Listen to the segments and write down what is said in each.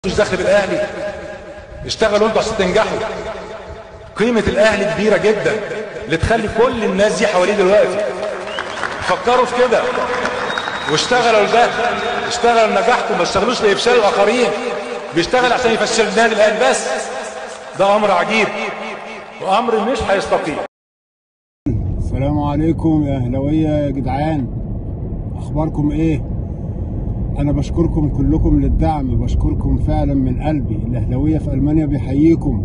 مش داخل بالاهلي اشتغلوا انتوا عشان تنجحوا قيمة الاهلي كبيرة جدا اللي تخلي كل الناس دي حواليه دلوقتي فكروا في كده واشتغلوا لده اشتغلوا لنجاحكم ما اشتغلوش لافشال الاخرين بيشتغل عشان يفشل النادي الاهلي بس ده امر عجيب وامر مش هيستقيم السلام عليكم يا اهلاويه يا جدعان اخباركم ايه انا بشكركم كلكم للدعم بشكركم فعلا من قلبي الاهلاويه في المانيا بيحييكم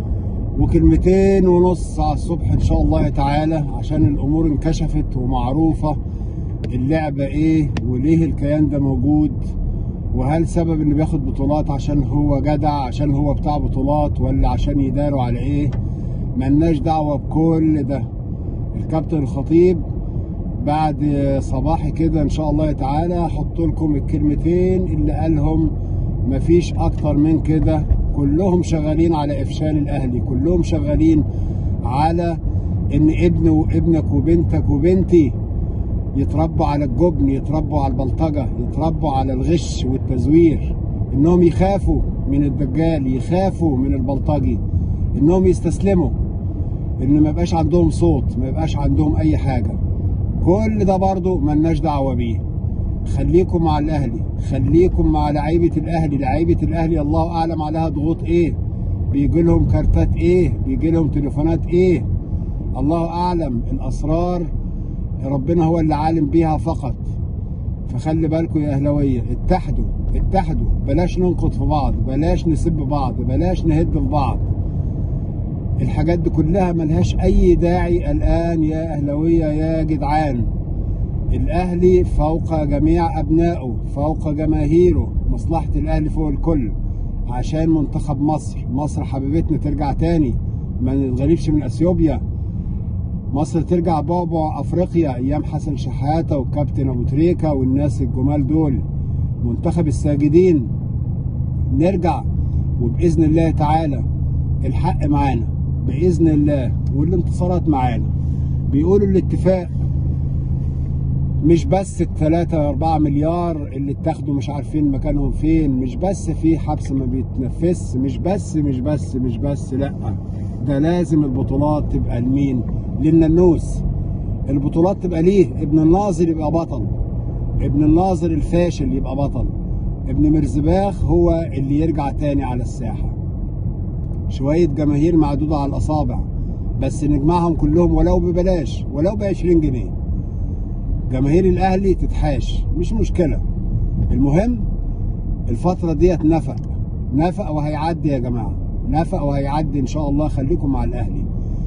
وكلمتين ونص على الصبح ان شاء الله تعالى عشان الامور انكشفت ومعروفه اللعبه ايه وليه الكيان ده موجود وهل سبب انه بياخد بطولات عشان هو جدع عشان هو بتاع بطولات ولا عشان يداروا على ايه ملناش دعوه بكل ده الكابتن الخطيب بعد صباحي كده ان شاء الله تعالى هحط لكم الكلمتين اللي قالهم مفيش اكتر من كده كلهم شغالين على افشال الاهلي كلهم شغالين على ان ابن وابنك وبنتك وبنتي يتربوا على الجبن يتربوا على البلطجه يتربوا على الغش والتزوير انهم يخافوا من الدجال يخافوا من البلطجي انهم يستسلموا ان ما يبقاش عندهم صوت ما يبقاش عندهم اي حاجه كل ده برضو ملناش دعوه بيه خليكم مع الاهلي خليكم مع لعيبه الاهلي لعيبه الاهلي الله اعلم عليها ضغوط ايه بيجي لهم كارتات ايه بيجي لهم تليفونات ايه الله اعلم الاسرار ربنا هو اللي عالم بيها فقط فخلي بالكم يا اهلاويه اتحدوا اتحدوا بلاش ننقد في بعض بلاش نسب بعض بلاش نهد في بعض الحاجات دي كلها ملهاش اي داعي الان يا اهلاويه يا جدعان الاهلي فوق جميع ابنائه فوق جماهيره مصلحه الاهلي فوق الكل عشان منتخب مصر مصر حبيبتنا ترجع تاني ما نتغلبش من اثيوبيا مصر ترجع بعبع افريقيا ايام حسن شحاته والكابتن ابو تريكه والناس الجمال دول منتخب الساجدين نرجع وباذن الله تعالى الحق معانا باذن الله والانتصارات معانا بيقولوا الاتفاق مش بس الثلاثة أربعة مليار اللي اتاخدوا مش عارفين مكانهم فين مش بس في حبس ما بيتنفس مش بس مش بس مش بس لأ ده لازم البطولات تبقى لمين للننوس البطولات تبقى ليه ابن الناظر يبقى بطل ابن الناظر الفاشل يبقى بطل ابن مرزباخ هو اللي يرجع تاني على الساحة شوية جماهير معدودة على الأصابع بس نجمعهم كلهم ولو ببلاش ولو ب 20 جنيه جماهير الأهلي تتحاش مش مشكلة المهم الفترة ديت نفق نفق وهيعدي يا جماعة نفق وهيعدي إن شاء الله خليكم مع الأهلي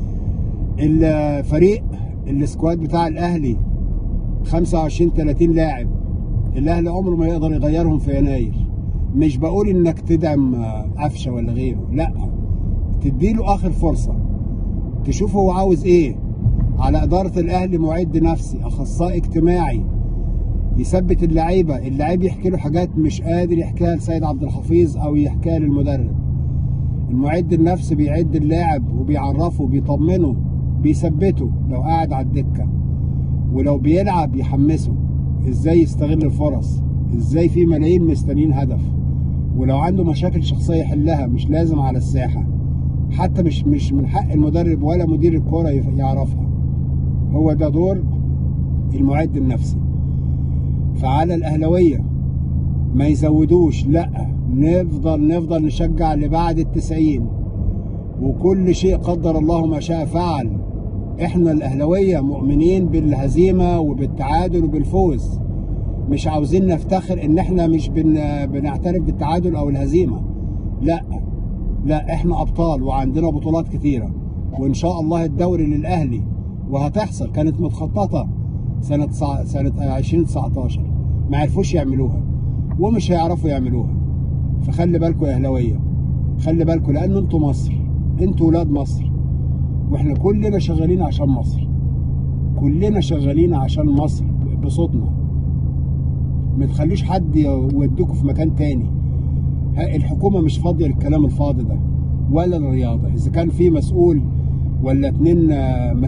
الفريق السكواد بتاع الأهلي 25 30 لاعب الأهلي عمره ما يقدر يغيرهم في يناير مش بقول انك تدعم قفشه ولا غيره لا تديله اخر فرصه تشوف هو عاوز ايه على اداره الاهلي معد نفسي اخصائي اجتماعي يثبت اللعيبه اللعيب يحكي له حاجات مش قادر يحكيها لسيد عبد الحفيظ او يحكيها للمدرب المعد النفسي بيعد اللاعب وبيعرفه بيطمنه بيثبته لو قاعد على الدكه ولو بيلعب يحمسه ازاي يستغل الفرص ازاي في ملايين مستنيين هدف ولو عنده مشاكل شخصيه يحلها مش لازم على الساحه حتى مش مش من حق المدرب ولا مدير الكوره يعرفها هو ده دور المعد النفسي فعلى الاهلاويه ما يزودوش لا نفضل نفضل نشجع لبعد التسعين وكل شيء قدر الله ما شاء فعل احنا الاهلاويه مؤمنين بالهزيمه وبالتعادل وبالفوز مش عاوزين نفتخر ان احنا مش بن... بنعترف بالتعادل او الهزيمه لا لا احنا ابطال وعندنا بطولات كتيره وان شاء الله الدوري للاهلي وهتحصل كانت متخططه سنه صع... سنه 2019 ما عرفوش يعملوها ومش هيعرفوا يعملوها فخلي بالكم يا اهلاويه خلي بالكم لان انتوا مصر انتوا ولاد مصر واحنا كلنا شغالين عشان مصر كلنا شغالين عشان مصر بصوتنا ما تخلوش حد يوديكوا في مكان تاني الحكومة مش فاضية للكلام الفاضي ده ولا الرياضة إذا كان في مسؤول ولا اتنين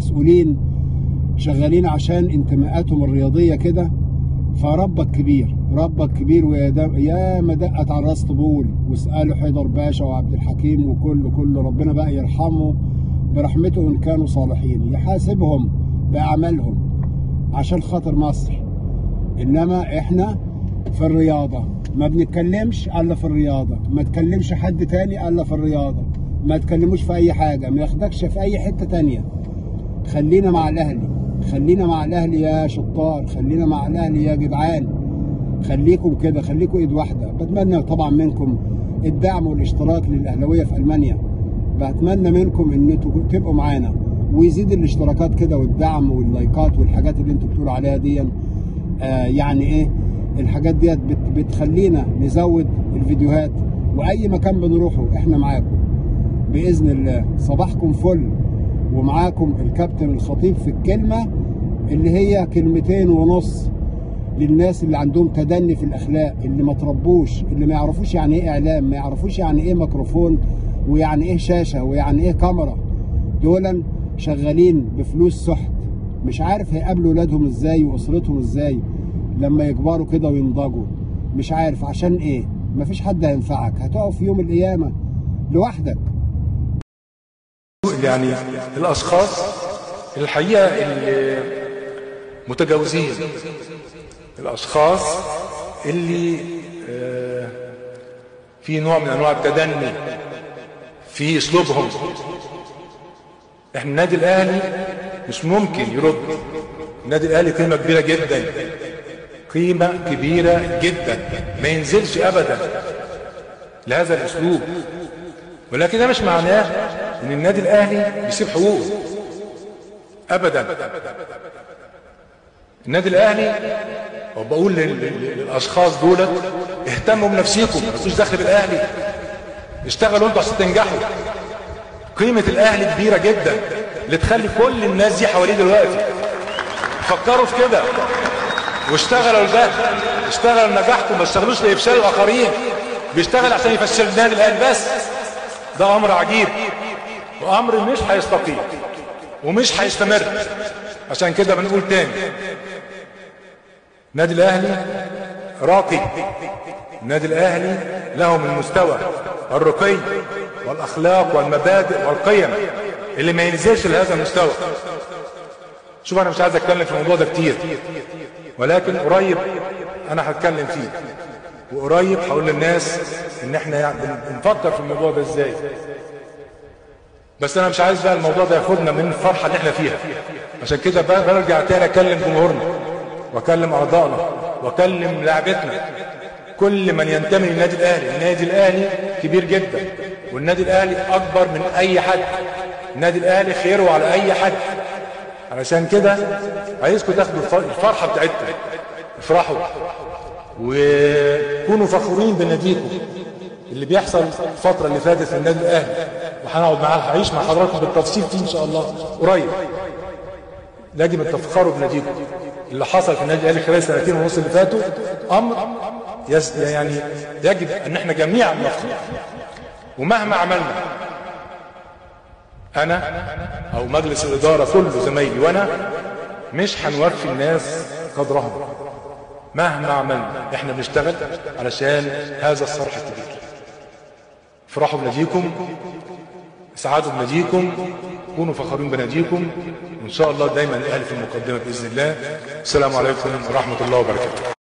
مسؤولين شغالين عشان انتماءاتهم الرياضية كده فربك كبير ربك كبير ويا دم- يا ما دقت على راس طبول واسالوا حيدر باشا وعبد الحكيم وكله كله ربنا بقى يرحمه برحمته ان كانوا صالحين يحاسبهم باعمالهم عشان خاطر مصر انما احنا في الرياضه ما بنتكلمش الا في الرياضه ما تكلمش حد تاني الا في الرياضه ما تكلموش في اي حاجه ما ياخدكش في اي حته تانيه خلينا مع الاهلي خلينا مع الاهلي يا شطار خلينا مع الاهلي يا جدعان خليكم كده خليكم ايد واحده بتمنى طبعا منكم الدعم والاشتراك للاهلاويه في المانيا بتمنى منكم ان انتوا تبقوا معانا ويزيد الاشتراكات كده والدعم واللايكات والحاجات اللي انتوا بتقولوا عليها دي آه يعني ايه الحاجات ديت بت بتخلينا نزود الفيديوهات واي مكان بنروحه احنا معاكم باذن الله صباحكم فل ومعاكم الكابتن الخطيب في الكلمه اللي هي كلمتين ونص للناس اللي عندهم تدني في الاخلاق اللي ما تربوش اللي ما يعرفوش يعني ايه اعلام ما يعرفوش يعني ايه ميكروفون ويعني ايه شاشه ويعني ايه كاميرا دولا شغالين بفلوس سحت مش عارف هيقابلوا ولادهم ازاي واسرتهم ازاي لما يكبروا كده وينضجوا مش عارف عشان ايه مفيش حد هينفعك هتقف في يوم القيامه لوحدك يعني الاشخاص الحقيقه اللي متجاوزين الاشخاص اللي آه، في نوع من انواع التدني في اسلوبهم احنا النادي الاهلي مش ممكن يرد النادي الاهلي قيمه كبيره جدا قيمه كبيره جدا ما ينزلش ابدا لهذا الاسلوب ولكن ده مش معناه ان النادي الاهلي بيسيب حقوقه ابدا النادي الاهلي وبقول لل- لل- للاشخاص دول اهتموا بنفسيكم مالكوش دخل بالاهلي اشتغلوا انتوا عشان تنجحوا قيمه الاهلي كبيره جدا اللي تخلي كل الناس دي حواليه دلوقتي فكروا في كده واشتغلوا لده اشتغلوا لنجاحكم ما اشتغلوش لافشال الاخرين بيشتغل عشان يفشل النادي الاهلي بس ده امر عجيب وامر مش هيستقيم ومش هيستمر عشان كده بنقول تاني النادي الاهلي راقي النادي الاهلي له من مستوى الرقي والاخلاق والمبادئ والقيم اللي ما ينزلش لهذا المستوى شوف انا مش عايز اتكلم في الموضوع ده كتير ولكن قريب انا هتكلم فيه وقريب هقول للناس ان احنا يعني بن- بنفكر في الموضوع ده ازاي بس انا مش عايز بقى الموضوع ده ياخدنا من الفرحه اللي احنا فيها عشان كده بقى برجع تاني اكلم جمهورنا واكلم اعضائنا واكلم لاعبتنا كل من ينتمي للنادي الاهلي النادي الاهلي كبير جدا والنادي الاهلي اكبر من اي حد النادي الاهلي خيره على اي حد علشان كده عايزكم تاخدوا الف- الفرحه بتاعتنا افرحوا وكونوا فخورين بناديكم اللي بيحصل الفتره اللي فاتت في النادي الاهلي وهنقعد معاه هعيش مع حضراتكم بالتفصيل فيه ان شاء الله قريب يجب تفخروا بناديكم اللي حصل في النادي الاهلي خلال سنتين ونص اللي فاتوا امر يس يعني يجب ان احنا جميعا نفخر ومهما عملنا انا او مجلس الاداره كله زمايلي وانا مش هنوفي الناس قدرهم مهما عملنا احنا بنشتغل علشان هذا الصرح الكبير افرحوا بناديكم اسعدوا بناديكم كونوا فخورين بناديكم وان شاء الله دايما الاهلي في المقدمه باذن الله السلام عليكم ورحمه الله وبركاته